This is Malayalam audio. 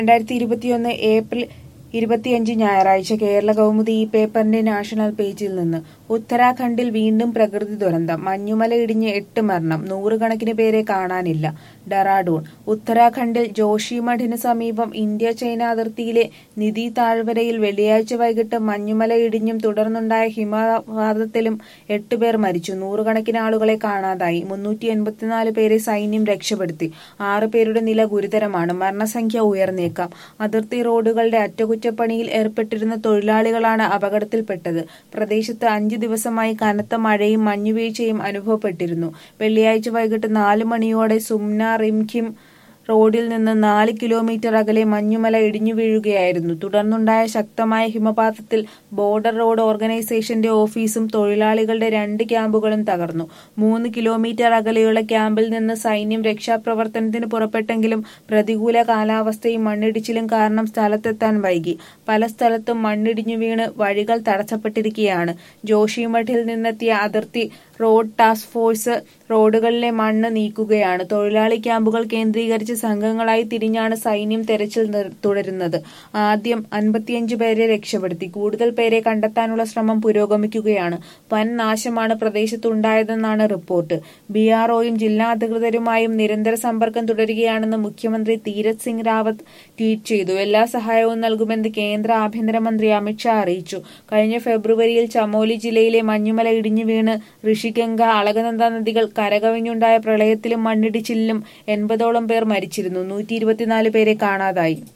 രണ്ടായിരത്തി ഇരുപത്തിയൊന്ന് ഏപ്രിൽ ഇരുപത്തിയഞ്ച് ഞായറാഴ്ച കേരള കൗമുദി ഈ പേപ്പറിന്റെ നാഷണൽ പേജിൽ നിന്ന് ഉത്തരാഖണ്ഡിൽ വീണ്ടും പ്രകൃതി ദുരന്തം മഞ്ഞുമല ഇടിഞ്ഞ് എട്ട് മരണം നൂറുകണക്കിന് പേരെ കാണാനില്ല ഡെറാഡൂൺ ഉത്തരാഖണ്ഡിൽ ജോഷിമഠിന് സമീപം ഇന്ത്യ ചൈന അതിർത്തിയിലെ നിധി താഴ്വരയിൽ വെള്ളിയാഴ്ച വൈകിട്ട് മഞ്ഞുമല ഇടിഞ്ഞും തുടർന്നുണ്ടായ ഹിമപാതത്തിലും എട്ടുപേർ മരിച്ചു നൂറുകണക്കിന് ആളുകളെ കാണാതായി മുന്നൂറ്റി എൺപത്തിനാല് പേരെ സൈന്യം രക്ഷപ്പെടുത്തി ആറ് പേരുടെ നില ഗുരുതരമാണ് മരണസംഖ്യ ഉയർന്നേക്കാം അതിർത്തി റോഡുകളുടെ അറ്റകുറ്റപ്പണിയിൽ ഏർപ്പെട്ടിരുന്ന തൊഴിലാളികളാണ് അപകടത്തിൽപ്പെട്ടത് പ്രദേശത്ത് അഞ്ചു ദിവസമായി കനത്ത മഴയും മഞ്ഞുവീഴ്ചയും അനുഭവപ്പെട്ടിരുന്നു വെള്ളിയാഴ്ച വൈകിട്ട് നാല് മണിയോടെ സുംന റിംഖിം റോഡിൽ നിന്ന് നാല് കിലോമീറ്റർ അകലെ മഞ്ഞുമല ഇടിഞ്ഞു വീഴുകയായിരുന്നു തുടർന്നുണ്ടായ ശക്തമായ ഹിമപാതത്തിൽ ബോർഡർ റോഡ് ഓർഗനൈസേഷന്റെ ഓഫീസും തൊഴിലാളികളുടെ രണ്ട് ക്യാമ്പുകളും തകർന്നു മൂന്ന് കിലോമീറ്റർ അകലെയുള്ള ക്യാമ്പിൽ നിന്ന് സൈന്യം രക്ഷാപ്രവർത്തനത്തിന് പുറപ്പെട്ടെങ്കിലും പ്രതികൂല കാലാവസ്ഥയും മണ്ണിടിച്ചിലും കാരണം സ്ഥലത്തെത്താൻ വൈകി പല സ്ഥലത്തും മണ്ണിടിഞ്ഞു വീണ് വഴികൾ തടസ്സപ്പെട്ടിരിക്കുകയാണ് ജോഷിമഠിൽ നിന്നെത്തിയ അതിർത്തി റോഡ് ടാസ്ക് ഫോഴ്സ് റോഡുകളിലെ മണ്ണ് നീക്കുകയാണ് തൊഴിലാളി ക്യാമ്പുകൾ കേന്ദ്രീകരിച്ച് സംഘങ്ങളായി തിരിഞ്ഞാണ് സൈന്യം തെരച്ചിൽ നിർ- തുടരുന്നത് ആദ്യം അൻപത്തിയഞ്ച് പേരെ രക്ഷപ്പെടുത്തി കൂടുതൽ പേരെ കണ്ടെത്താനുള്ള ശ്രമം പുരോഗമിക്കുകയാണ് വൻ നാശമാണ് പ്രദേശത്തുണ്ടായതെന്നാണ് റിപ്പോർട്ട് ബി ആർഒയും ജില്ലാ അധികൃതരുമായും നിരന്തര സമ്പർക്കം തുടരുകയാണെന്ന് മുഖ്യമന്ത്രി തീരത് സിംഗ് റാവത്ത് ട്വീറ്റ് ചെയ്തു എല്ലാ സഹായവും നൽകുമെന്ന് കേന്ദ്ര ആഭ്യന്തരമന്ത്രി അമിത്ഷാ അറിയിച്ചു കഴിഞ്ഞ ഫെബ്രുവരിയിൽ ചമോലി ജില്ലയിലെ മഞ്ഞുമല ഇടിഞ്ഞു വീണ് ഋഷിഗംഗ അളകനന്ദ നദികൾ കരകവിഞ്ഞുണ്ടായ പ്രളയത്തിലും മണ്ണിടിച്ചിലിലും എൺപതോളം പേർ മരിച്ചിരുന്നു നൂറ്റി ഇരുപത്തിനാല് പേരെ കാണാതായി